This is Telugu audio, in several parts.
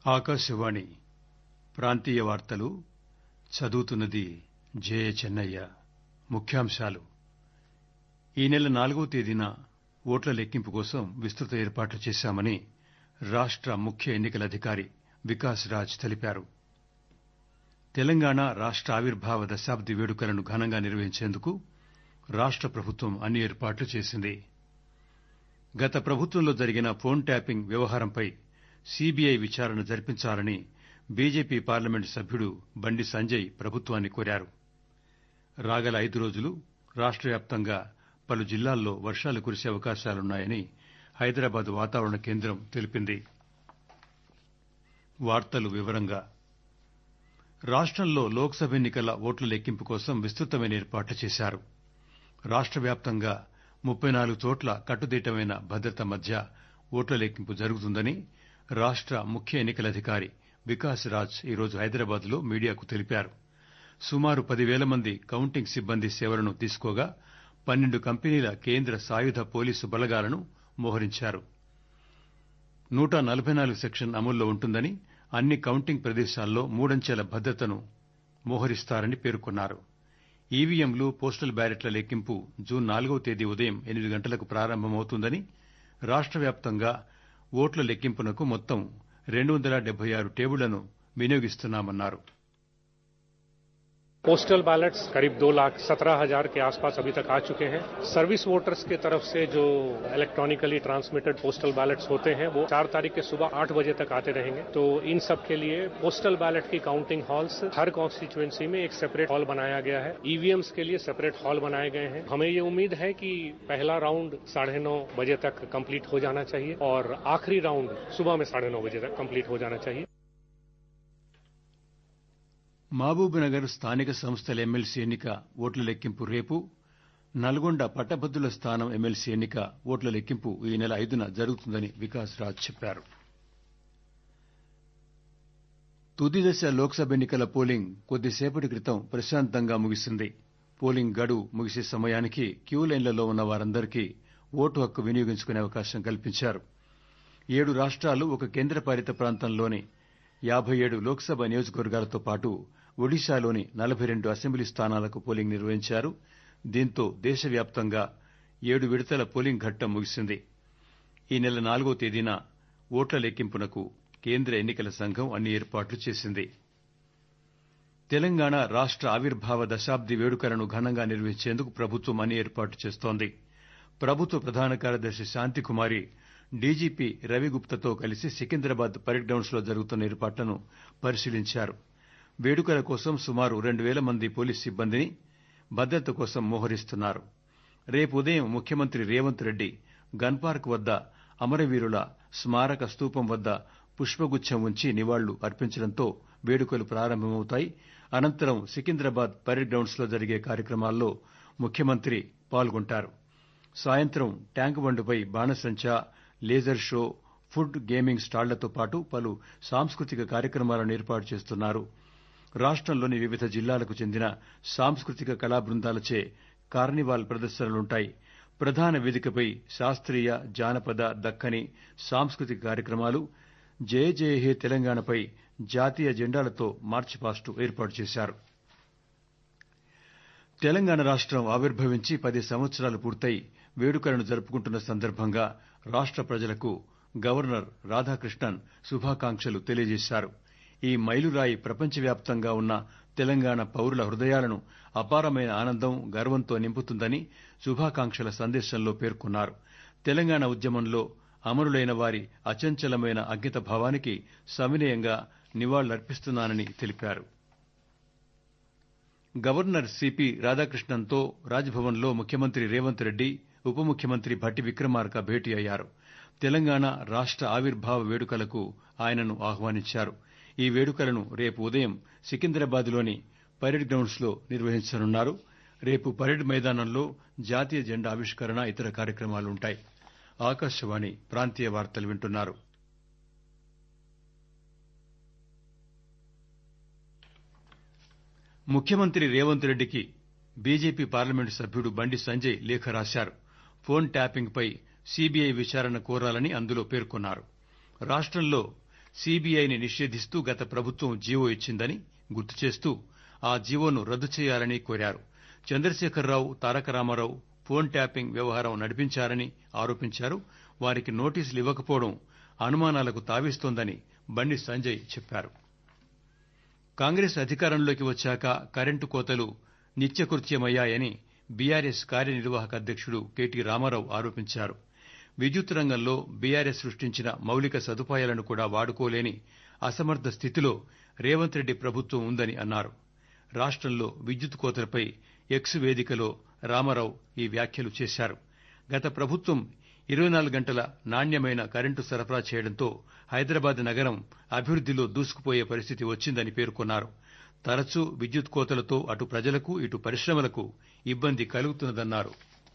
ఆకాశవాణి ప్రాంతీయ వార్తలు చదువుతున్నది జయ చెన్నయ్య ముఖ్యాంశాలు ఈ నెల నాలుగో తేదీన ఓట్ల లెక్కింపు కోసం విస్తృత ఏర్పాట్లు చేశామని రాష్ట ముఖ్య ఎన్నికల అధికారి వికాస్ రాజ్ తెలిపారు తెలంగాణ రాష్ట ఆవిర్భావ దశాబ్ది వేడుకలను ఘనంగా నిర్వహించేందుకు రాష్ట ప్రభుత్వం అన్ని ఏర్పాట్లు చేసింది గత ప్రభుత్వంలో జరిగిన ఫోన్ ట్యాపింగ్ వ్యవహారంపై సీబీఐ విచారణ జరిపించాలని బీజేపీ పార్లమెంటు సభ్యుడు బండి సంజయ్ ప్రభుత్వాన్ని కోరారు రాగల ఐదు రోజులు రాష్ట వ్యాప్తంగా పలు జిల్లాల్లో వర్షాలు కురిసే అవకాశాలున్నాయని హైదరాబాద్ వాతావరణ కేంద్రం తెలిపింది రాష్టంలో లోక్ సభ ఎన్నికల ఓట్ల లెక్కింపు కోసం విస్తృతమైన ఏర్పాట్లు చేశారు రాష్ట వ్యాప్తంగా ముప్పై నాలుగు చోట్ల కట్టుదిట్టమైన భద్రత మధ్య ఓట్ల లెక్కింపు జరుగుతుందని రాష్ట ముఖ్య ఎన్నికల అధికారి వికాస్ రాజ్ ఈరోజు హైదరాబాద్ లో మీడియాకు తెలిపారు సుమారు పదివేల మంది కౌంటింగ్ సిబ్బంది సేవలను తీసుకోగా పన్నెండు కంపెనీల కేంద్ర సాయుధ పోలీసు బలగాలను మోహరించారు నూట నలబై నాలుగు సెక్షన్ అమల్లో ఉంటుందని అన్ని కౌంటింగ్ ప్రదేశాల్లో మూడంచెల భద్రతను మోహరిస్తారని పేర్కొన్నారు ఈవీఎంలు పోస్టల్ బ్యాలెట్ల లెక్కింపు జూన్ నాలుగవ తేదీ ఉదయం ఎనిమిది గంటలకు ప్రారంభమవుతుందని రాష్ట వ్యాప్తంగా ఓట్ల లెక్కింపునకు మొత్తం రెండు వందల డెబ్బై ఆరు టేబుళ్లను వినియోగిస్తున్నామన్నారు पोस्टल बैलेट्स करीब दो लाख सत्रह हजार के आसपास अभी तक आ चुके हैं सर्विस वोटर्स की तरफ से जो इलेक्ट्रॉनिकली ट्रांसमिटेड पोस्टल बैलेट्स होते हैं वो चार तारीख के सुबह आठ बजे तक आते रहेंगे तो इन सब के लिए पोस्टल बैलेट की काउंटिंग हॉल्स हर कॉन्स्टिट्यूएंसी में एक सेपरेट हॉल बनाया गया है ईवीएम्स के लिए सेपरेट हॉल बनाए गए हैं हमें ये उम्मीद है कि पहला राउंड साढ़े नौ बजे तक कंप्लीट हो जाना चाहिए और आखिरी राउंड सुबह में साढ़े नौ बजे तक कंप्लीट हो जाना चाहिए మహబూబ్ నగర్ స్థానిక సంస్థల ఎమ్మెల్సీ ఎన్నిక ఓట్ల లెక్కింపు రేపు నల్గొండ పట్టభద్రుల స్థానం ఎమ్మెల్సీ ఎన్నిక ఓట్ల లెక్కింపు ఈ నెల ఐదున జరుగుతుందని వికాస్ రాజ్ చెప్పారు తుది దశ లోక్సభ ఎన్నికల పోలింగ్ కొద్దిసేపటి క్రితం ప్రశాంతంగా ముగిసింది పోలింగ్ గడువు ముగిసే సమయానికి క్యూ లైన్లలో ఉన్న వారందరికీ ఓటు హక్కు వినియోగించుకునే అవకాశం కల్పించారు ఏడు రాష్ట్రాలు ఒక కేంద్రపాలిత ప్రాంతంలోని యాబై ఏడు లోక్సభ నియోజకవర్గాలతో పాటు ఒడిశాలోని నలబై రెండు అసెంబ్లీ స్థానాలకు పోలింగ్ నిర్వహించారు దీంతో దేశవ్యాప్తంగా ఏడు విడతల పోలింగ్ ఘట్టం ముగిసింది ఈ నెల నాలుగో తేదీన ఓట్ల లెక్కింపునకు కేంద్ర ఎన్నికల సంఘం అన్ని ఏర్పాట్లు చేసింది తెలంగాణ రాష్ట ఆవిర్భావ దశాబ్ది వేడుకలను ఘనంగా నిర్వహించేందుకు ప్రభుత్వం అన్ని ఏర్పాట్లు చేస్తోంది ప్రభుత్వ ప్రధాన కార్యదర్శి శాంతికుమారి డీజీపీ రవిగుప్తతో కలిసి సికింద్రాబాద్ పరేడ్ గ్రౌండ్స్ లో జరుగుతున్న ఏర్పాట్లను పరిశీలించారు వేడుకల కోసం సుమారు రెండు వేల మంది పోలీసు సిబ్బందిని భద్రత కోసం మోహరిస్తున్నారు రేపు ఉదయం ముఖ్యమంత్రి రేవంత్ రెడ్డి గన్ పార్క్ వద్ద అమరవీరుల స్మారక స్తూపం వద్ద పుష్పగుచ్చం ఉంచి నివాళులు అర్పించడంతో వేడుకలు ప్రారంభమవుతాయి అనంతరం సికింద్రాబాద్ పరేడ్ గ్రౌండ్స్ లో జరిగే కార్యక్రమాల్లో ముఖ్యమంత్రి పాల్గొంటారు సాయంత్రం ట్యాంక్ బండుపై బాణసంచా లేజర్ షో ఫుడ్ గేమింగ్ స్టాళ్లతో పాటు పలు సాంస్కృతిక కార్యక్రమాలను ఏర్పాటు చేస్తున్నారు రాష్టంలోని వివిధ జిల్లాలకు చెందిన సాంస్కృతిక కళా బృందాలచే కార్నివాల్ ప్రదర్శనలుంటాయి ప్రధాన వేదికపై శాస్త్రీయ జానపద దక్కని సాంస్కృతిక కార్యక్రమాలు జయ జయ హే తెలంగాణపై జాతీయ జెండాలతో మార్చ్ పాస్టు ఏర్పాటు చేశారు తెలంగాణ రాష్టం ఆవిర్భవించి పది సంవత్సరాలు పూర్తయి వేడుకలను జరుపుకుంటున్న సందర్భంగా రాష్ట ప్రజలకు గవర్నర్ రాధాకృష్ణన్ శుభాకాంక్షలు తెలియజేశారు ఈ మైలురాయి ప్రపంచవ్యాప్తంగా ఉన్న తెలంగాణ పౌరుల హృదయాలను అపారమైన ఆనందం గర్వంతో నింపుతుందని శుభాకాంక్షల సందేశంలో పేర్కొన్నారు తెలంగాణ ఉద్యమంలో అమరులైన వారి అచంచలమైన అంకిత భావానికి సవినయంగా నివాళులర్పిస్తున్నానని తెలిపారు గవర్నర్ సిపి రాధాకృష్ణన్తో రాజ్భవన్లో ముఖ్యమంత్రి రేవంత్ రెడ్డి ఉప ముఖ్యమంత్రి భట్టి విక్రమార్క భేటీ అయ్యారు తెలంగాణ రాష్ట ఆవిర్భావ వేడుకలకు ఆయనను ఆహ్వానించారు ఈ వేడుకలను రేపు ఉదయం సికింద్రాబాద్లోని పరేడ్ గ్రౌండ్స్ లో నిర్వహించనున్నారు రేపు పరేడ్ మైదానంలో జాతీయ జెండా ఆవిష్కరణ ఇతర కార్యక్రమాలుంటాయి ఆకాశవాణి ప్రాంతీయ వార్తలు వింటున్నారు ముఖ్యమంత్రి రేవంత్ రెడ్డికి బీజేపీ పార్లమెంటు సభ్యుడు బండి సంజయ్ లేఖ రాశారు ఫోన్ ట్యాపింగ్ పై సీబీఐ విచారణ కోరాలని అందులో పేర్కొన్నారు రాష్టంలో సీబీఐని నిషేధిస్తూ గత ప్రభుత్వం జీవో ఇచ్చిందని గుర్తు చేస్తూ ఆ జీవోను రద్దు చేయాలని కోరారు చంద్రశేఖరరావు తారక రామారావు ఫోన్ ట్యాపింగ్ వ్యవహారం నడిపించారని ఆరోపించారు వారికి నోటీసులు ఇవ్వకపోవడం అనుమానాలకు తావిస్తోందని బండి సంజయ్ చెప్పారు కాంగ్రెస్ అధికారంలోకి వచ్చాక కరెంటు కోతలు నిత్యకృత్యమయ్యాయని బీఆర్ఎస్ కార్యనిర్వాహక అధ్యక్షుడు కెటి రామారావు ఆరోపించారు విద్యుత్ రంగంలో బీఆర్ఎస్ సృష్టించిన మౌలిక సదుపాయాలను కూడా వాడుకోలేని అసమర్థ స్థితిలో రేవంత్ రెడ్డి ప్రభుత్వం ఉందని అన్నారు రాష్టంలో విద్యుత్ కోతలపై ఎక్స్ వేదికలో రామారావు ఈ వ్యాఖ్యలు చేశారు గత ప్రభుత్వం ఇరవై నాలుగు గంటల నాణ్యమైన కరెంటు సరఫరా చేయడంతో హైదరాబాద్ నగరం అభివృద్దిలో దూసుకుపోయే పరిస్థితి వచ్చిందని పేర్కొన్నారు తరచూ విద్యుత్ కోతలతో అటు ప్రజలకు ఇటు పరిశ్రమలకు ఇబ్బంది కలుగుతున్నదన్నారు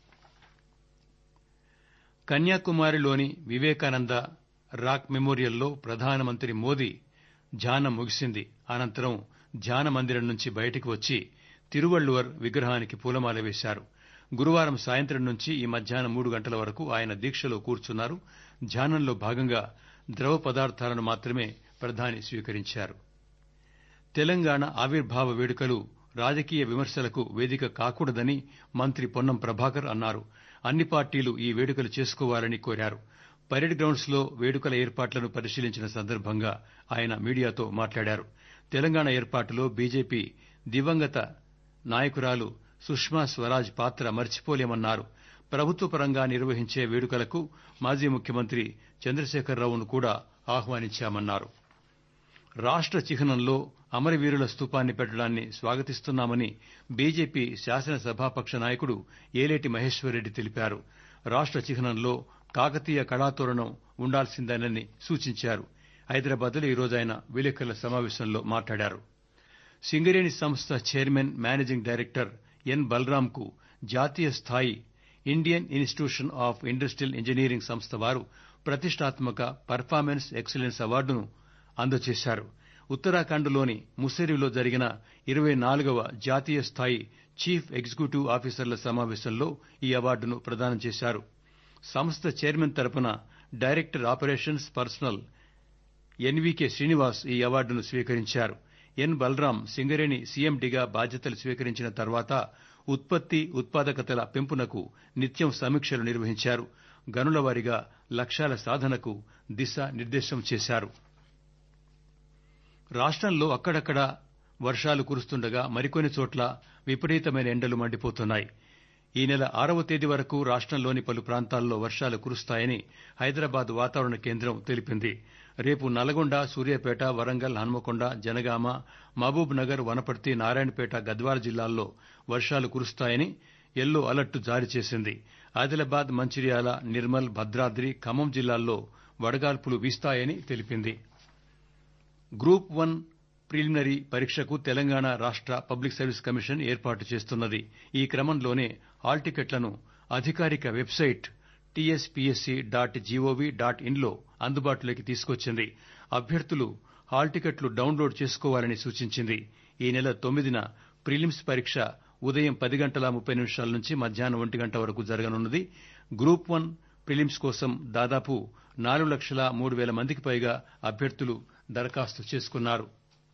కన్యాకుమారిలోని వివేకానంద రాక్ మెమోరియల్లో ప్రధానమంత్రి మోదీ ధ్యానం ముగిసింది అనంతరం ధ్యాన మందిరం నుంచి బయటికి వచ్చి తిరువళ్లువర్ విగ్రహానికి పూలమాల వేశారు గురువారం సాయంత్రం నుంచి ఈ మధ్యాహ్నం మూడు గంటల వరకు ఆయన దీక్షలో కూర్చున్నారు ధ్యానంలో భాగంగా ద్రవ పదార్థాలను మాత్రమే ప్రధాని స్వీకరించారు తెలంగాణ ఆవిర్భావ వేడుకలు రాజకీయ విమర్శలకు వేదిక కాకూడదని మంత్రి పొన్నం ప్రభాకర్ అన్నారు అన్ని పార్టీలు ఈ వేడుకలు చేసుకోవాలని కోరారు పరేడ్ గ్రౌండ్స్ లో వేడుకల ఏర్పాట్లను పరిశీలించిన సందర్భంగా ఆయన మీడియాతో మాట్లాడారు తెలంగాణ ఏర్పాటులో బీజేపీ దివంగత నాయకురాలు సుష్మా స్వరాజ్ పాత్ర మర్చిపోలేమన్నారు ప్రభుత్వ పరంగా నిర్వహించే వేడుకలకు మాజీ ముఖ్యమంత్రి చంద్రశేఖరరావును కూడా ఆహ్వానించామన్నారు రాష్ట చిహ్నంలో అమరవీరుల స్తూపాన్ని పెట్టడాన్ని స్వాగతిస్తున్నామని బీజేపీ శాసనసభాపక్ష నాయకుడు ఏలేటి మహేశ్వర్రెడ్డి తెలిపారు రాష్ట చిహ్నంలో కాకతీయ కళాతోరణం ఉండాల్సిందేనని సూచించారు హైదరాబాద్లో ఈరోజు ఆయన విలేకరుల సమావేశంలో మాట్లాడారు సింగరేణి సంస్థ చైర్మన్ మేనేజింగ్ డైరెక్టర్ ఎన్ బలరాంకు జాతీయ స్థాయి Indian institution of industrial engineering సంస్థ వారు ప్రతిష్టాత్మక పర్ఫార్మెన్స్ ఎక్సలెన్స్ అవార్డును అందజేశారు ఉత్తరాఖండ్లోని ముస్సెరిలో జరిగిన ఇరవై నాలుగవ జాతీయ స్థాయి చీఫ్ ఎగ్జిక్యూటివ్ ఆఫీసర్ల సమావేశంలో ఈ అవార్డును ప్రదానం చేశారు సంస్థ చైర్మన్ తరపున director operations personnel N V K Srinivas ఈ అవార్డును స్వీకరించారు ఎన్ బలరాం సింగరేణి సీఎండీగా బాధ్యతలు స్వీకరించిన తర్వాత ఉత్పత్తి ఉత్పాదకతల పెంపునకు నిత్యం సమీక్షలు నిర్వహించారు గనుల వారీగా లక్ష్యాల సాధనకు దిశ నిర్దేశం చేశారు రాష్టంలో అక్కడక్కడా వర్షాలు కురుస్తుండగా మరికొన్ని చోట్ల విపరీతమైన ఎండలు మండిపోతున్నాయి ఈ నెల ఆరవ తేదీ వరకు రాష్టంలోని పలు ప్రాంతాల్లో వర్షాలు కురుస్తాయని హైదరాబాద్ వాతావరణ కేంద్రం తెలిపింది రేపు నల్గొండ సూర్యాపేట వరంగల్ హన్మకొండ జనగామ మహబూబ్ నగర్ వనపర్తి నారాయణపేట గద్వాల జిల్లాల్లో వర్షాలు కురుస్తాయని ఎల్లో అలర్ట్ జారీ చేసింది ఆదిలాబాద్ మంచిర్యాల నిర్మల్ భద్రాద్రి ఖమ్మం జిల్లాల్లో వడగాల్పులు వీస్తాయని తెలిపింది గ్రూప్ వన్ ప్రిలిమినరీ పరీక్షకు తెలంగాణ రాష్ట పబ్లిక్ సర్వీస్ కమిషన్ ఏర్పాటు చేస్తున్నది ఈ క్రమంలోనే హాల్ టికెట్లను అధికారిక website T S P S C dot G O V dot ఇన్లో అందుబాటులోకి తీసుకొచ్చింది అభ్యర్థులు హాల్ టికెట్లు డౌన్లోడ్ చేసుకోవాలని సూచించింది ఈ నెల తొమ్మిదిన ప్రిలిమ్స్ పరీక్ష ఉదయం పది గంటల ముప్పై నిమిషాల నుంచి మధ్యాహ్నం ఒంటి గంట వరకు జరగనున్నది గ్రూప్ వన్ ప్రిలిమ్స్ కోసం దాదాపు నాలుగు లక్షల మూడు వేల మందికి పైగా అభ్యర్థులు దరఖాస్తు చేసుకున్నారు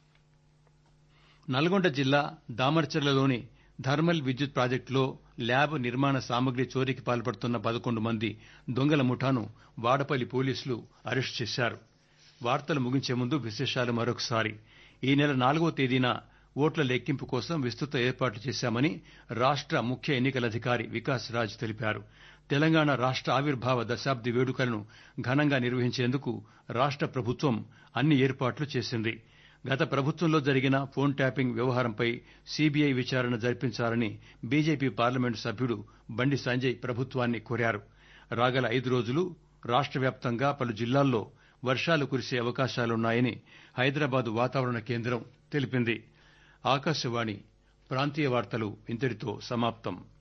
నల్గొండ జిల్లా దామర్చర్లలోని థర్మల్ విద్యుత్ ప్రాజెక్టులో ల్యాబ్ నిర్మాణ సామగ్రి చోరీకి పాల్పడుతున్న పదకొండు మంది దొంగల ముఠాను వాడపల్లి పోలీసులు అరెస్టు చేశారు వార్తలు ముగించే ముందు విశేషాలు మరొకసారి ఈ నెల నాలుగో తేదీన ఓట్ల లెక్కింపు కోసం విస్తృత ఏర్పాట్లు చేశామని రాష్ట ముఖ్య ఎన్నికల అధికారి వికాస్ రాజ్ తెలిపారు తెలంగాణ రాష్ట ఆవిర్భావ దశాబ్ది వేడుకలను ఘనంగా నిర్వహించేందుకు రాష్ట ప్రభుత్వం అన్ని ఏర్పాట్లు చేసింది గత ప్రభుత్వంలో జరిగిన ఫోన్ ట్యాపింగ్ వ్యవహారంపై సీబీఐ విచారణ జరిపించాలని బీజేపీ పార్లమెంటు సభ్యుడు బండి సంజయ్ ప్రభుత్వాన్ని కోరారు రాగల ఐదు రోజులు రాష్ట వ్యాప్తంగా పలు జిల్లాల్లో వర్షాలు కురిసే అవకాశాలున్నాయని హైదరాబాద్ వాతావరణ కేంద్రం తెలిపింది ఆకాశవాణి ప్రాంతీయ వార్తలు ఇంతటితో సమాప్తం